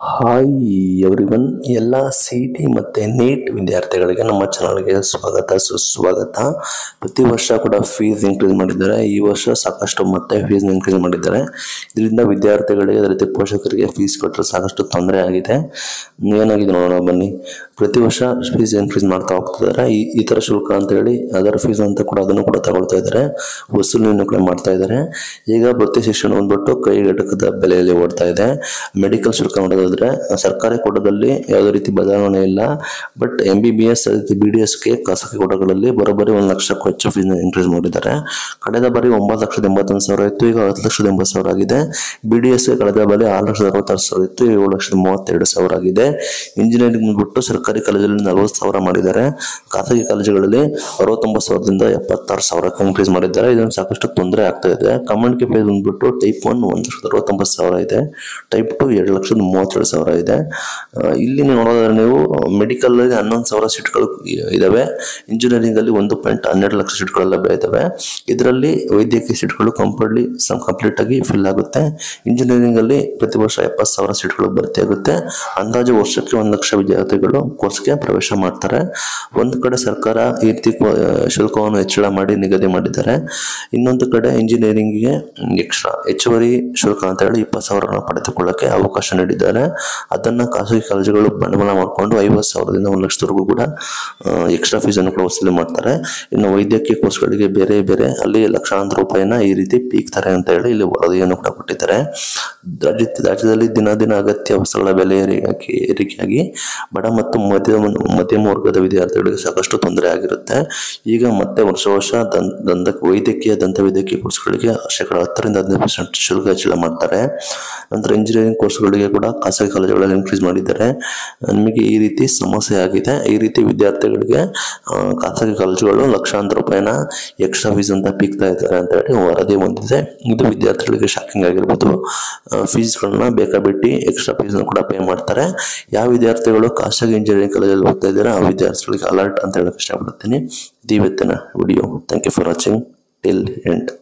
hi everyone ಎಲ್ಲ C T ಮತ್ತು NEET ವಿದ್ಯಾರ್ಥಿಗಳಿಗೆ ನಮ್ಮ ಚಾನಲ್ಗೆ ಸ್ವಾಗತ ಸುಸ್ವಾಗತ ಪ್ರತಿ ವರ್ಷ ಕೂಡ ಫೀಸ್ ಇನ್ಕ್ರೀಸ್ ಮಾಡಿದ್ದಾರೆ ಈ ವರ್ಷ ಸಾಕಷ್ಟು ಮತ್ತೆ ಫೀಸ್ ಇನ್ಕ್ರೀಸ್ ಮಾಡಿದ್ದಾರೆ ಇದರಿಂದ ವಿದ್ಯಾರ್ಥಿಗಳಿಗೆ ಅದೇ ರೀತಿ ಪೋಷಕರಿಗೆ ಫೀಸ್ ಕೊಟ್ಟರೆ ಸಾಕಷ್ಟು ತೊಂದರೆ ಆಗಿದೆ ಏನಾಗಿದೆ ನೋಡೋಣ ಬನ್ನಿ ಪ್ರತಿ ವರ್ಷ ಫೀಸ್ ಇನ್ಕ್ರೀಸ್ ಮಾಡ್ತಾ ಹೋಗ್ತಿದ್ದಾರೆ ಈ ಈ ಥರ ಶುಲ್ಕ ಅಂತ ಹೇಳಿ ಅದರ್ ಫೀಸ್ ಅಂತ ಕೂಡ ಅದನ್ನು ಕೂಡ ತಗೊಳ್ತಾ ಇದ್ದಾರೆ ವಸೂಲಿಯನ್ನು ಕೂಡ ಮಾಡ್ತಾ ಇದ್ದಾರೆ ಈಗ ವೃತ್ತಿ ಶಿಕ್ಷಣ ಬಂದ್ಬಿಟ್ಟು ಕೈಗೆಟಕದ ಬೆಲೆಯಲ್ಲಿ ಓಡ್ತಾ ಇದೆ ಮೆಡಿಕಲ್ ಶುಲ್ಕ ಮಾಡೋದಾದ್ರೆ ಸರ್ಕಾರಿ ಕೋಟದಲ್ಲಿ ಯಾವುದೇ ರೀತಿ ಬದಲಾವಣೆ ಇಲ್ಲ but M B B S ರೀತಿ ಬಿ ಡಿ ಎಸ್ಗೆ ಖಾಸಗಿ ಕೋಟಗಳಲ್ಲಿ ಬರೋಬ್ಬರಿ ಒಂದು ಲಕ್ಷಕ್ಕೂ ಹೆಚ್ಚು ಫೀಸ್ ಇನ್ಕ್ರೀಸ್ ಮಾಡಿದ್ದಾರೆ ಕಳೆದ ಬಾರಿ ಒಂಬತ್ತು ಲಕ್ಷದ ಎಂಬತ್ತೊಂದು ಸಾವಿರ ಇತ್ತು ಈಗ ಹತ್ತು ಲಕ್ಷದ ಎಂಬತ್ತು ಸಾವಿರ ಆಗಿದೆ ಬಿ ಡಿ ಎಸ್ ಕಳೆದ ಬಾರಿ ಆರು ಲಕ್ಷದ ಅರವತ್ತಾರು ಸಾವಿರ ಇತ್ತು ಏಳು ಲಕ್ಷದ ಮೂವತ್ತೆರಡು ಸಾವಿರ ಆಗಿದೆ ಇಂಜಿನಿಯರಿಂಗ್ ಬಂದ್ಬಿಟ್ಟು ಸರ್ಕಾರಿ ಕಾಲೇಜಲ್ಲಿ ನಲವತ್ತು ಸಾವಿರ ಮಾಡಿದ್ದಾರೆ ಖಾಸಗಿ ಕಾಲೇಜುಗಳಲ್ಲಿ ಅರವತ್ತೊಂಬತ್ತು ಸಾವಿರದಿಂದ ಎಪ್ಪತ್ತಾರು ಸಾವಿರಕ್ಕೆ ಇನ್ಕ್ರೀಸ್ ಮಾಡಿದ್ದಾರೆ ಇದನ್ನು ಸಾಕಷ್ಟು ತೊಂದರೆ ಆಗ್ತಾ ಇದೆ ಕಮಾಂಡ್ಗೆ ಫೇಸ್ ಬಂದ್ಬಿಟ್ಟು ಟೈಪ್ ಒನ್ ಒಂದು ಲಕ್ಷದ ಅರವತ್ತೊಂಬತ್ತು ಸಾವಿರ ಇದೆ ಟೈಪ್ ಟು ಎರಡು ಲಕ್ಷದ ಮೂವತ್ತೆರಡು ಸಾವಿರ ಇದೆ ಆ, ಇಲ್ಲಿ ನೀವು ನೋಡೋದಾದ್ರೆ ನೀವು ಮೆಡಿಕಲ್ ಅಲ್ಲಿ ಹನ್ನೊಂದು ಸಾವಿರ ಸೀಟ್ಗಳು ಇದಾವೆ ಇಂಜಿನಿಯರಿಂಗ್ ಅಲ್ಲಿ ಒಂದು ಪಾಯಿಂಟ್ ಹನ್ನೆರಡು ಲಕ್ಷ ಸೀಟ್ಗಳು ಲಭ್ಯ ಇದಾವೆ ಇದರಲ್ಲಿ ವೈದ್ಯಕೀಯ ಸೀಟ್ಗಳು ಕಂಪ್ಲೀಟ್ಲಿ ಕಂಪ್ಲೀಟ್ ಆಗಿ ಫಿಲ್ ಆಗುತ್ತೆ ಇಂಜಿನಿಯರಿಂಗ್ ಅಲ್ಲಿ ಪ್ರತಿ ವರ್ಷ ಎಪ್ಪತ್ತು ಸಾವಿರ ಸೀಟ್ಗಳು ಭರ್ತಿ ಆಗುತ್ತೆ ಅಂದಾಜು ವರ್ಷಕ್ಕೆ ಒಂದು ಲಕ್ಷ ವಿದ್ಯಾರ್ಥಿಗಳು ಕೋರ್ಸ್ಗೆ ಪ್ರವೇಶ ಮಾಡ್ತಾರೆ ಒಂದು ಕಡೆ ಸರ್ಕಾರ ಈ ರೀತಿ ಕೊ- ಶುಲ್ಕವನ್ನು ಹೆಚ್ಚಳ ಮಾಡಿ ನಿಗದಿ ಮಾಡಿದ್ದಾರೆ ಇನ್ನೊಂದು ಕಡೆ ಇಂಜಿನಿಯರಿಂಗ್ಗೆ ಎಕ್ಸ್ಟ್ರಾ ಹೆಚ್ಚುವರಿ ಶುಲ್ಕ ಅಂತ ಹೇಳಿ ಇಪ್ಪತ್ತು ಸಾವಿರ ಪಡೆದುಕೊಳ್ಳಕ್ಕೆ ಅವಕಾಶ ನೀಡಿದ್ದಾರೆ ಅದನ್ನ ಖಾಸಗಿ ಕಾಲೇಜುಗಳು ಬಂಡವಾಳ ಮಾಡಿಕೊಂಡು ಐವತ್ತು ಸಾವಿರದಿಂದ ಒಂದು ಲಕ್ಷದವರೆಗೂ ಕೂಡ ಎಕ್ಸ್ಟ್ರಾ ಫೀಸ್ ಅನ್ನು ಕೂಡ ವಸೂಲಿ ಮಾಡ್ತಾರೆ ಇನ್ನು ವೈದ್ಯಕೀಯ ಕೋರ್ಸ್ಗಳಿಗೆ ಬೇರೆ ಬೇರೆ ಅಲ್ಲಿ ಲಕ್ಷಾಂತರ ರೂಪಾಯಿನ ಈ ರೀತಿ ಪೀಕ್ತಾರೆ ಅಂತ ಹೇಳಿ ಇಲ್ಲಿ ವರದಿಯನ್ನು ಕೂಡ ಕೊಟ್ಟಿದ್ದಾರೆ ರಾಜ್ಯ ರಾಜ್ಯದಲ್ಲಿ ದಿನ ದಿನ ಅಗತ್ಯ ವಸ್ತುಗಳ ಬೆಲೆ ಏರಿಕೆ ಏರಿಕೆಯಾಗಿ ಬಡ ಮತ್ತು ಮಧ್ಯಮ ಮಧ್ಯಮ ವರ್ಗದ ವಿದ್ಯಾರ್ಥಿಗಳಿಗೆ ಸಾಕಷ್ಟು ತೊಂದರೆ ಆಗಿರುತ್ತೆ ಈಗ ಮತ್ತೆ ವರ್ಷ ವರ್ಷ ದಂತ ದಂತ ವೈದ್ಯಕೀಯ ದಂತ ವೈದ್ಯಕೀಯ ಕೋರ್ಸ್ಗಳಿಗೆ ಶೇಕಡ ಹತ್ತರಿಂದ ಹದಿನೈದು ಪರ್ಸೆಂಟ್ ಶುಲ್ಕ ಹೆಚ್ಚಳ ಮಾಡ್ತಾರೆ ನಂತರ ಇಂಜಿನಿಯರಿಂಗ್ ಕೋರ್ಸ್ಗಳಿಗೆ ಕೂಡ ಖಾಸಗಿ ಕಾಲೇಜುಗಳಲ್ಲಿ ಇನ್ಕ್ರೀಸ್ ಮಾಡಿದ್ದಾರೆ ನಿಮಗೆ ಈ ರೀತಿ ಸಮಸ್ಯೆ ಆಗಿದೆ ಈ ರೀತಿ ವಿದ್ಯಾರ್ಥಿಗಳಿಗೆ ಆ, ಖಾಸಗಿ ಕಾಲೇಜುಗಳು ಲಕ್ಷಾಂತರ ರೂಪಾಯಿನ ಎಕ್ಸ್ಟ್ರಾ ಫೀಸ್ ಅಂತ ಪೀಕ್ತಾ ಇದ್ದಾರೆ ಅಂತ ಹೇಳಿ ವರದಿ ಬಂದಿದೆ ಇದು ವಿದ್ಯಾರ್ಥಿಗಳಿಗೆ ಶಾಕಿಂಗ್ ಆಗಿರ್ಬೋದು ಫೀಸ್ಗಳನ್ನ ಬೇಕಾಬಿಟ್ಟು ಎಕ್ಸ್ಟ್ರಾ ಫೀಸ್ ಕೂಡ ಪೇ ಮಾಡ್ತಾರೆ ಯಾವ ವಿದ್ಯಾರ್ಥಿಗಳು ಖಾಸಗಿ ಇಂಜಿನಿಯರಿಂಗ್ ಕಾಲೇಜಲ್ಲಿ ಓದ್ತಾ ಇದ್ದಾರೆ ಆ ವಿದ್ಯಾರ್ಥಿಗಳಿಗೆ ಅಲರ್ಟ್ ಅಂತ ಹೇಳಕ್ ಇಷ್ಟಪಡ್ತೀನಿ ಇದು ಇವತ್ತಿನ video thank you for watching till end